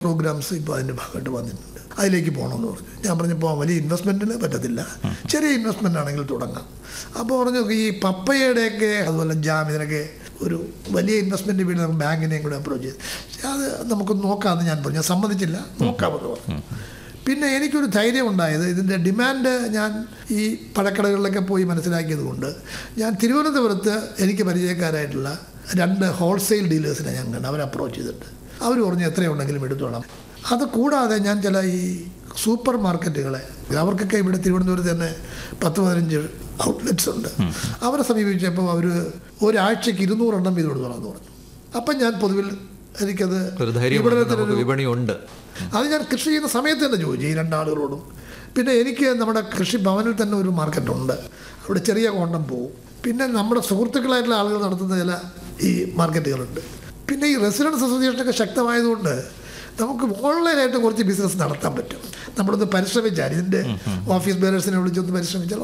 programmes ഇപ്പോൾ അതിൻ്റെ ഭാഗമായിട്ട് വന്നിട്ടുണ്ട് അതിലേക്ക് പോകണമെന്ന് പറഞ്ഞു ഞാൻ പറഞ്ഞപ്പോൾ വലിയ ഇൻവെസ്റ്റ്മെൻറ്റിന് പറ്റത്തില്ല ചെറിയ ഇൻവെസ്റ്റ്മെൻ്റ് ആണെങ്കിൽ തുടങ്ങാം അപ്പോൾ പറഞ്ഞു ഈ പപ്പയുടെയൊക്കെ അതുപോലെ ജാം ഇതിനൊക്കെ ഒരു വലിയ ഇൻവെസ്റ്റ്മെൻറ്റ് വീട് നമുക്ക് ബാങ്കിനെയും കൂടെ അപ്രോച്ച് ചെയ്ത് പക്ഷേ അത് നമുക്ക് നോക്കാമെന്ന് ഞാൻ പറഞ്ഞു ഞാൻ സമ്മതിച്ചില്ല നോക്കാമെന്ന് പറഞ്ഞു പിന്നെ എനിക്കൊരു ധൈര്യം ഉണ്ടായത് ഇതിൻ്റെ ഡിമാൻഡ് ഞാൻ ഈ പഴക്കടകളിലൊക്കെ പോയി മനസ്സിലാക്കിയത് കൊണ്ട് ഞാൻ തിരുവനന്തപുരത്ത് എനിക്ക് പരിചയക്കാരായിട്ടുള്ള രണ്ട് ഹോൾസെയിൽ ഡീലേഴ്സിനെ ഞാൻ കണ്ട് അവരെ അപ്രോച്ച് ചെയ്തിട്ട് അവർ പറഞ്ഞു എത്രയുണ്ടെങ്കിലും എടുത്തോളാം അത് കൂടാതെ ഞാൻ ചില ഈ സൂപ്പർ മാർക്കറ്റുകളെ അവർക്കൊക്കെ ഇവിടെ തിരുവനന്തപുരത്ത് തന്നെ പത്ത് പതിനഞ്ച് ഔട്ട്ലെറ്റ്സ് ഉണ്ട് അവരെ സമീപിച്ചപ്പോൾ അവർ ഒരാഴ്ചയ്ക്ക് ഇരുന്നൂറെണ്ണം വീതം കൊടുത്തോളാം പറഞ്ഞു അപ്പം ഞാൻ പൊതുവിൽ എനിക്കത് ഒരു ധൈര്യം വിപണനത്തിനൊരു നമുക്ക് വിപണിയുണ്ട് അത് ഞാൻ കൃഷി ചെയ്യുന്ന സമയത്ത് തന്നെ ചോദിച്ചു ഈ രണ്ടാളുകളോടും പിന്നെ എനിക്ക് നമ്മുടെ കൃഷി ഭവനിൽ തന്നെ ഒരു മാർക്കറ്റുണ്ട് അവിടെ ചെറിയ കോണ്ടം പോകും പിന്നെ നമ്മുടെ സുഹൃത്തുക്കളായിട്ടുള്ള ആളുകൾ നടത്തുന്ന ചില ഈ മാർക്കറ്റുകളുണ്ട് പിന്നെ ഈ റെസിഡൻസ് അസോസിയേഷനൊക്കെ ശക്തമായതുകൊണ്ട് നമുക്ക് ഓൺലൈനായിട്ട് കുറച്ച് ബിസിനസ് നടത്താൻ പറ്റും നമ്മളൊന്ന് പരിശ്രമിച്ചാൽ ഇതിൻ്റെ ഓഫീസ് ബേരേഴ്സിനെ വിളിച്ചൊന്ന് പരിശ്രമിച്ചാൽ